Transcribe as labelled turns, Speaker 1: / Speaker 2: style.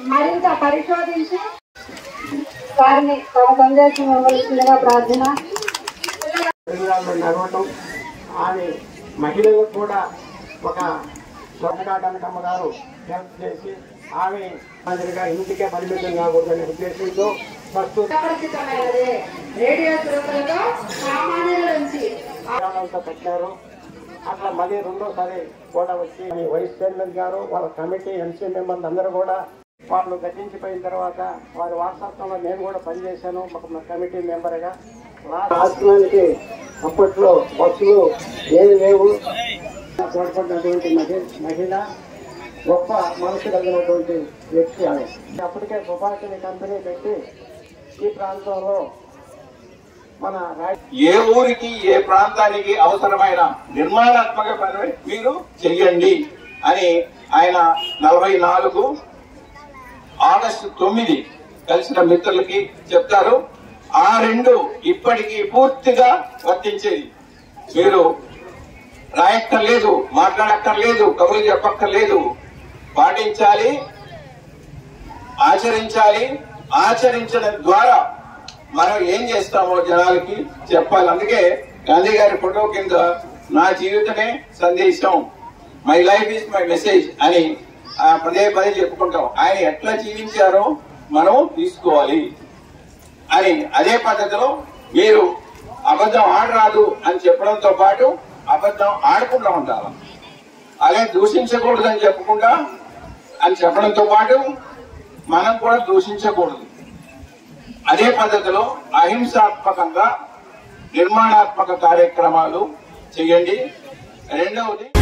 Speaker 1: మరింత పరిశోధించి వారిని తమ సందేశం ఇవ్వవలసిందిగా ప్రార్థన
Speaker 2: పరిసరాల్లో నడవటం ఆమె మహిళలకు కూడా ఒక స్వర్ణకాటమ్మ గారు హెల్ప్ చేసి ఆమె మాదిరిగా ఇంటికే పరిమితం కాకూడదనే ఉద్దేశంతో ప్రస్తుత
Speaker 1: అపరిచితమైనది రేడియో శ్రోతలతో సామాన్యుల నుంచి
Speaker 2: ప్రాణాలతో పెట్టారు అట్లా మళ్ళీ రెండోసారి కూడా వచ్చి ఈ వైస్ చైర్మన్ గారు వాళ్ళ కమిటీ ఎంసీ మెంబర్లు అందరూ కూడా వాళ్ళు గతించిపోయిన తర్వాత వారి వారసత్వంలో నేను కూడా పనిచేశాను ఒక కమిటీ మెంబర్గా రాష్ట్రానికి అప్పట్లో బస్సులు ఏమి లేవు తోడ్పడినటువంటి మహి మహిళ గొప్ప మనసు కలిగినటువంటి వ్యక్తి ఆమె అప్పటికే సుభాషిణి కంపెనీ పెట్టి ఈ ప్రాంతంలో మన రాష్ట్ర
Speaker 3: ఏ ఊరికి ఏ ప్రాంతానికి అవసరమైన నిర్మాణాత్మక పని మీరు చెయ్యండి అని ఆయన నలభై నాలుగు ఆగస్టు తొమ్మిది కలిసిన మిత్రులకి చెప్తారు ఆ రెండు ఇప్పటికీ పూర్తిగా వర్తించేది మీరు రాయక్కర్లేదు మాట్లాడక్కర్లేదు కబుర్లు చెప్పక్కర్లేదు పాటించాలి ఆచరించాలి ఆచరించడం ద్వారా మనం ఏం చేస్తామో జనాలకి చెప్పాలి అందుకే గాంధీ గారి ఫోటో కింద నా జీవితమే సందేశం my life is my message అని ఆ పదే పదే చెప్పుకుంటాం ఆయన ఎట్లా జీవించారో మనం తీసుకోవాలి అని అదే పద్ధతిలో మీరు అబద్ధం ఆడరాదు అని చెప్పడంతో పాటు అబద్ధం ఆడకుండా ఉండాలి అలాగే దూషించకూడదు అని చెప్పకుండా అని చెప్పడంతో పాటు మనం కూడా దూషించకూడదు అదే పద్ధతిలో అహింసాత్మకంగా నిర్మాణాత్మక కార్యక్రమాలు చేయండి రెండవది